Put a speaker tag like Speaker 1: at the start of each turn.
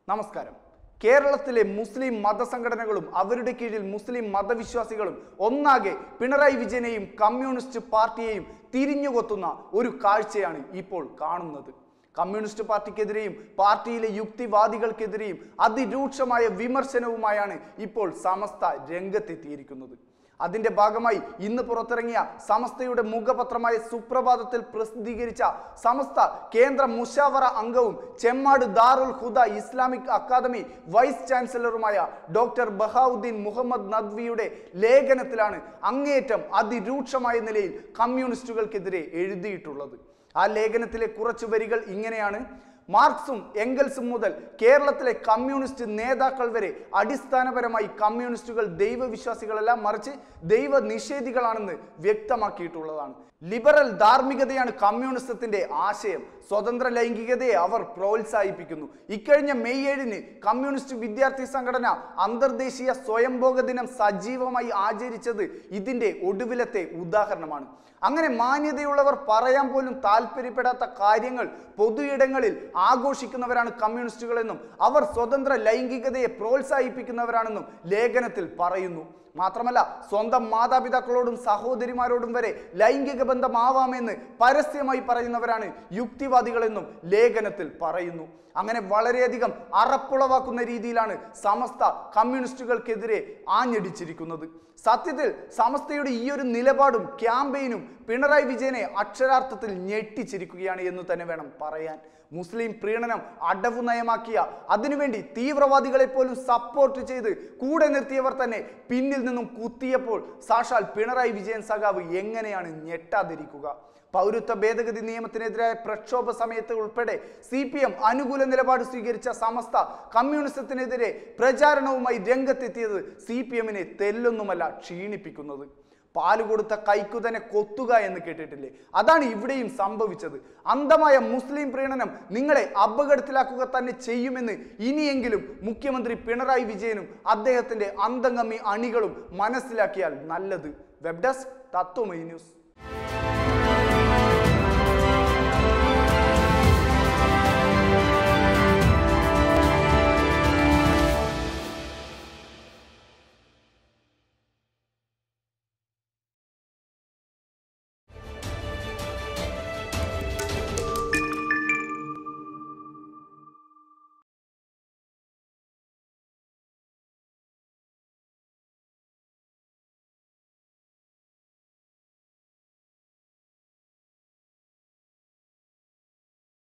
Speaker 1: നമസ്കാരം കേരളത്തിലെ മുസ്ലിം മതസംഘടനകളും അവരുടെ കീഴിൽ മുസ്ലിം മതവിശ്വാസികളും ഒന്നാകെ പിണറായി വിജയനെയും കമ്മ്യൂണിസ്റ്റ് പാർട്ടിയെയും തിരിഞ്ഞുകൊത്തുന്ന ഒരു കാഴ്ചയാണ് ഇപ്പോൾ കാണുന്നത് കമ്മ്യൂണിസ്റ്റ് പാർട്ടിക്കെതിരെയും പാർട്ടിയിലെ യുക്തിവാദികൾക്കെതിരെയും അതിരൂക്ഷമായ വിമർശനവുമായാണ് ഇപ്പോൾ സമസ്ത രംഗത്തെത്തിയിരിക്കുന്നത് അതിന്റെ ഭാഗമായി ഇന്ന് പുറത്തിറങ്ങിയ സമസ്തയുടെ മുഖപത്രമായ സുപ്രഭാതത്തിൽ പ്രസിദ്ധീകരിച്ച സമസ്ത കേന്ദ്ര മുഷാവറ അംഗവും Chemmad Darul Huda Islamic Academy vice ചാൻസലറുമായ ഡോക്ടർ ബഹാവുദ്ദീൻ മുഹമ്മദ് നദ്വിയുടെ ലേഖനത്തിലാണ് അങ്ങേയറ്റം അതിരൂക്ഷമായ നിലയിൽ കമ്മ്യൂണിസ്റ്റുകൾക്കെതിരെ എഴുതിയിട്ടുള്ളത് ആ ലേഖനത്തിലെ കുറച്ചു വരികൾ ഇങ്ങനെയാണ് മാർക്സും എംഗൽസും മുതൽ കേരളത്തിലെ കമ്മ്യൂണിസ്റ്റ് നേതാക്കൾ വരെ അടിസ്ഥാനപരമായി കമ്മ്യൂണിസ്റ്റുകൾ ദൈവവിശ്വാസികളല്ല മറിച്ച് ദൈവ നിഷേധികളാണെന്ന് വ്യക്തമാക്കിയിട്ടുള്ളതാണ് ലിബറൽ ധാർമ്മികതയാണ് കമ്മ്യൂണിസത്തിന്റെ ആശയം സ്വതന്ത്ര ലൈംഗികതയെ അവർ പ്രോത്സാഹിപ്പിക്കുന്നു ഇക്കഴിഞ്ഞ മെയ് ഏഴിന് കമ്മ്യൂണിസ്റ്റ് വിദ്യാർത്ഥി സംഘടന അന്തർദേശീയ സ്വയംഭോഗ ദിനം സജീവമായി ആചരിച്ചത് ഇതിന്റെ ഒടുവിലത്തെ ഉദാഹരണമാണ് അങ്ങനെ മാന്യതയുള്ളവർ പറയാൻ പോലും താല്പര്യപ്പെടാത്ത കാര്യങ്ങൾ പൊതുയിടങ്ങളിൽ ആഘോഷിക്കുന്നവരാണ് കമ്മ്യൂണിസ്റ്റുകളെന്നും അവർ സ്വതന്ത്ര ലൈംഗികതയെ പ്രോത്സാഹിപ്പിക്കുന്നവരാണെന്നും ലേഖനത്തിൽ പറയുന്നു മാത്രമല്ല സ്വന്തം മാതാപിതാക്കളോടും സഹോദരിമാരോടും വരെ ലൈംഗിക ബന്ധമാവാമെന്ന് പരസ്യമായി പറയുന്നവരാണ് യുക്തിവാദികളെന്നും ലേഖനത്തിൽ പറയുന്നു അങ്ങനെ വളരെയധികം അറപ്പുളവാക്കുന്ന രീതിയിലാണ് സമസ്ത കമ്മ്യൂണിസ്റ്റുകൾക്കെതിരെ ആഞ്ഞടിച്ചിരിക്കുന്നത് സത്യത്തിൽ സമസ്തയുടെ ഈ ഒരു നിലപാടും ക്യാമ്പയിനും പിണറായി വിജയനെ അക്ഷരാർത്ഥത്തിൽ ഞെട്ടിച്ചിരിക്കുകയാണ് എന്ന് തന്നെ വേണം പറയാൻ മുസ്ലിം പ്രീണനം അടവു നയമാക്കിയ അതിനുവേണ്ടി തീവ്രവാദികളെ പോലും സപ്പോർട്ട് ചെയ്ത് കൂടെ നിർത്തിയവർ തന്നെ പിന്നിൽ നിന്നും കുത്തിയപ്പോൾ സാക്ഷാൽ പിണറായി വിജയൻ സഖാവ് എങ്ങനെയാണ് ഞെട്ടാതിരിക്കുക പൗരത്വ ഭേദഗതി നിയമത്തിനെതിരായ പ്രക്ഷോഭ സമയത്ത് ഉൾപ്പെടെ സി പി എം അനുകൂല നിലപാട് സ്വീകരിച്ച സമസ്ത കമ്മ്യൂണിസത്തിനെതിരെ പ്രചാരണവുമായി രംഗത്തെത്തിയത് സി പി എമ്മിനെ തെല്ലൊന്നുമല്ല ക്ഷീണിപ്പിക്കുന്നത് പാല് കൊടുത്ത കൈക്കു തന്നെ കൊത്തുക എന്ന് കേട്ടിട്ടില്ലേ അതാണ് ഇവിടെയും സംഭവിച്ചത് അന്ധമായ മുസ്ലിം പ്രീണനം നിങ്ങളെ അപകടത്തിലാക്കുക തന്നെ ചെയ്യുമെന്ന് ഇനിയെങ്കിലും മുഖ്യമന്ത്രി പിണറായി വിജയനും അദ്ദേഹത്തിന്റെ അന്തംഗമ്മി അണികളും മനസ്സിലാക്കിയാൽ നല്ലത് വെബ് ഡെസ്ക് തത്വമൈ ന്യൂസ്